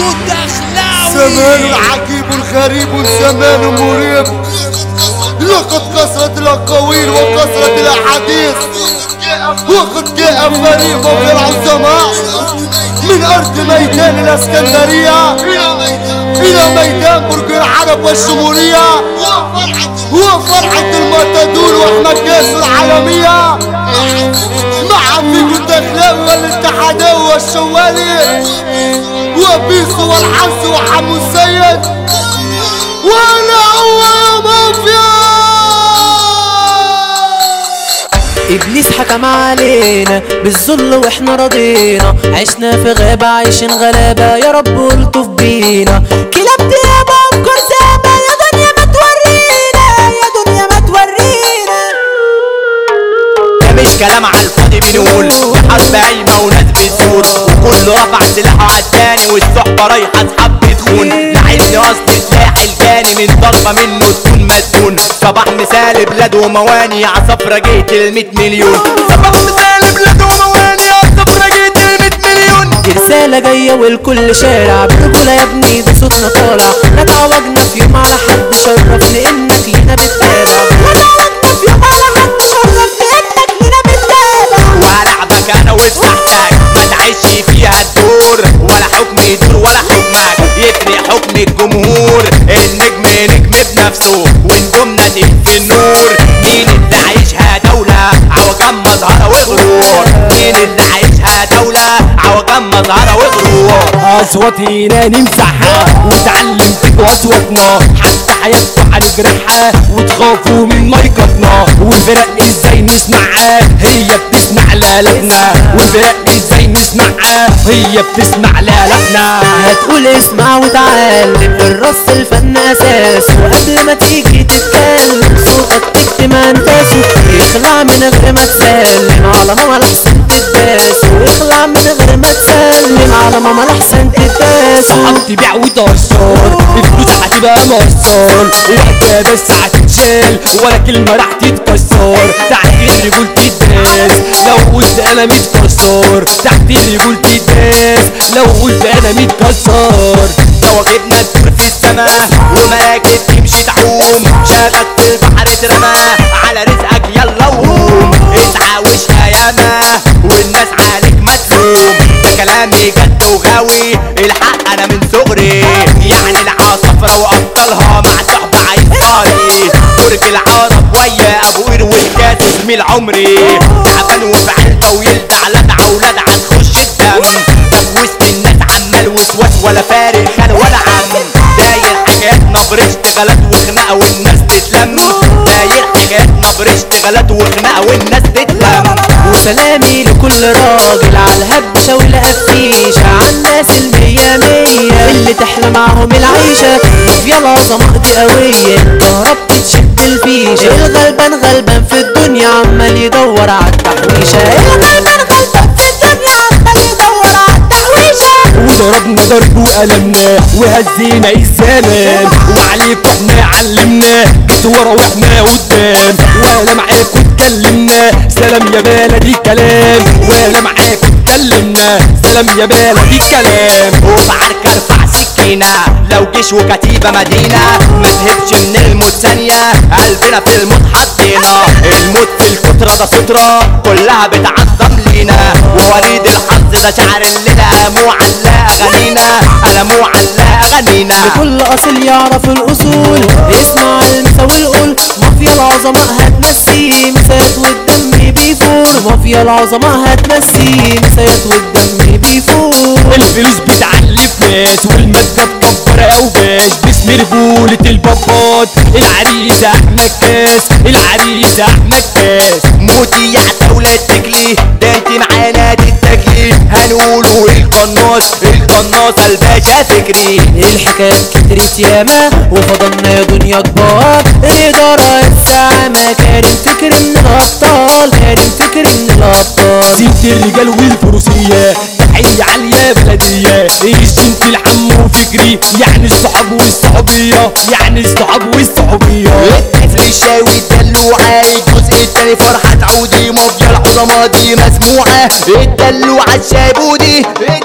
زمان العجيب الغريب زمان مريب لقد كثرت الاقاويل وكثرت الاحاديث وقد جاء فريق من العظماء من ارض ميدان الاسكندريه الى ميدان برج العرب والشموليه وفرحه الماتادور واحمد ياسر العالميه مع فيجو الدخلاوي والاتحاداوي والشوالي وبيسو والحس وحمو السيد وانا هو يا مافيا ابليس حكم علينا بالذل واحنا رضينا عشنا في غابة عايشين غلابة يا رب الطف بينا كلاب ديابة افكار زابة يا دنيا ما تورينا يا دنيا ما تورينا ده مش كلام على الفاضي بنقول دي حرب قايمة وناس بتزور وكله رفع سلاحه على التاني والصحبة رايحة اصحاب بتخون لعلي اصل سلاح الجاني من ضربة منه تكون مسجون صباح مثال بلاد ومواني عصفرة جيت المية مليون صباح مثال بلاد ومواني عصفرة جيت المية مليون دي رسالة جاية والكل شارع برجولة يا ابني ده صوتنا طالع لا تعوجنا في يوم على حد شرفني انك لينا بتتابع لا تعوجنا في يوم على حد شرفني انك لينا بتتابع وهلعبك انا وسحتك ما تعيش فيها الدور ولا حكم يدور ولا حكمك يفرق حكم الجمهور النجم نجم بنفسه ونجومنا في النور مين اللي عايشها دولة عوجان مظهرة وغرور مين اللي عايشها دولة عوجان مظهرة وغرور اصواتنا نمسحها وتعلمت اصواتنا حتى حياتكم هنجرحها وتخافوا من مايكاتنا والفرق ازاي نسمعها هي بتسمع لالتنا والفرق ازاي نسمعها هي بتسمع لالتنا هتقول اسمع وتعلم الرص الفن اساس وقبل ما تيجي تتكلم صوتك تكتم انفاسه يخلع من غير ما تسلم على ماما لحسن تداس ويخلع من غير ما تسلم على ماما لحسن تداس صحاب تبيع وتقشر الفلوس هتبقى مقصر وقتها بس هتتشال ولا كلمة راح تتكسر تحت الرجول تداس لو قلت انا متكسر تحت الرجول تداس لو قلت انا متكسر واجبنا تدور في السما ومراكب تمشي تعوم شغلت في البحر ترمى على رزقك يلا وقوم اسعى واشقى ياما والناس عليك متلوم ده كلامي جد وغاوي الحق انا من صغري يعني العصفرة وابطالها مع صحبة عايز طاري برج العرب ويا ابو قير والكاس زميل عمري تعبان وفي علبة ويلدع لدع ولدع تخش الدم طب وسط الناس عمال وسواس ولا فارق خان ولا عم داير حاجات نبر اشتغالات وخناقه والناس تتلم داير حاجات نبر اشتغالات وخناقه والناس تتلم وسلامي لكل راجل على الهبشة والقفيشة عالناس المية مية اللي تحلى معاهم العيشة مافيا العظماء دي قوية الكهرب تشد الفيشة الغلبان غلبان في الدنيا عمال يدور عالتحويشة الغلبان غلبان في الدنيا عمال يدور عالتحويشة وضربنا ضرب وقلمنا وهزينا السلام وعليكم احنا علمنا جيت ورا واحنا قدام وانا معاكم اتكلمنا سلام يا بلدي كلام وانا معاكم اتكلمنا سلام يا بلدي كلام وبعرك ارفع سكينة لو جيش وكتيبة مدينة ما تهبش من الموت ثانية قلبنا في الموت حطينا الموت في الكترة ده سترة كلها بتعظم لينا ووليد الحظ ده شعر الليلة قاموا على اغانينا قلموا على اغانينا كل اصل يعرف الاصول اسمع المسا والقول مافيا العظماء هتمسي مسات والدم بيفور مافيا العظماء هتمسي مسات والدم بيفور الفلوس بتعلف ناس والمادة تكبر اوباش باسم رجولة البابات العريس احمد كاس العريس احمد كاس موتي يا دولة تجلي ده انت معانا تتجلي هنقولوا القناص القناص الباشا فكري الحكايات كترت ياما وفضلنا يا دنيا كبار الإدارة الزعامة كريم فكر من الأبطال كريم فكر من الأبطال سيرة الرجال والفروسية تحية عالية بلدية الجنت الحم وفكري يعني الصحاب والصحوبية يعني الصحاب والصحوبية الطفل الشاوي الدلوعة الجزء التاني فرحة عودي مافيا العظماء دي مسموعة الدلوعة الشابودي